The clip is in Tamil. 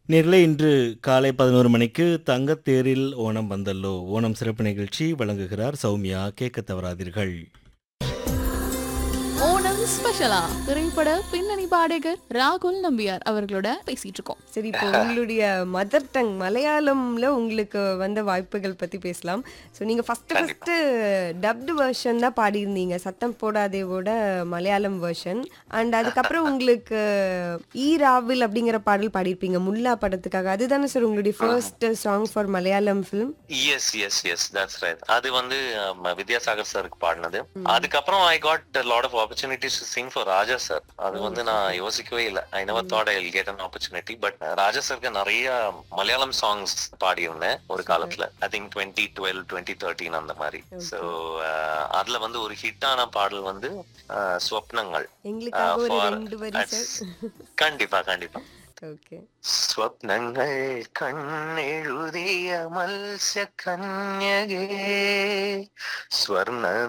நேர்களே இன்று காலை பதினோரு மணிக்கு தங்கத்தேரில் ஓணம் வந்தல்லோ ஓணம் சிறப்பு நிகழ்ச்சி வழங்குகிறார் சௌமியா கேட்க தவறாதீர்கள் ஓணம் ஸ்பெஷலா திரைப்பட பின்னணி பாடகர் ராகுல் நம்பியார் அவர்களோட பேசிட்டு இருக்கோம் சரி இப்போ உங்களுடைய மதர் டங் மலையாளம்ல உங்களுக்கு வந்த வாய்ப்புகள் பத்தி பேசலாம் ஸோ நீங்க ஃபர்ஸ்ட் ஃபர்ஸ்ட் டப்டு வெர்ஷன் தான் பாடியிருந்தீங்க சத்தம் போடாதேவோட மலையாளம் வெர்ஷன் அண்ட் அதுக்கப்புறம் உங்களுக்கு ஈ ராவில் அப்படிங்கிற பாடல் பாடியிருப்பீங்க முல்லா படத்துக்காக அதுதானே சார் உங்களுடைய first song for Malayalam film yes yes yes that's right அது வந்து um, வித்யாசாகர் சாருக்கு பாடினது அதுக்கப்புறம் I got lot of opportunities to sing for Raja sir அது வந்து நான் யோசிக்கவே இல்லை I never thought I get an opportunity but Raja சாருக்கு நிறைய மலையாளம் சாங்ஸ் பாடியிருந்தேன் ஒரு காலத்துல I think twenty twelve twenty thirteen அந்த மாதிரி ஸோ அதுல வந்து ஒரு ஹிட்டான பாடல் வந்து uh, ஸ்வப்னங்கள் எங்களுக்காக ஒரு for- ரெண்டு வரி that's- சார் கண்டிப்பா கண்டிப்பா ஓகே സ്വപ്നങ്ങൾ കണ്ണെഴുതിയ മത്സ്യകന്യകേ സ്വർണ്ണ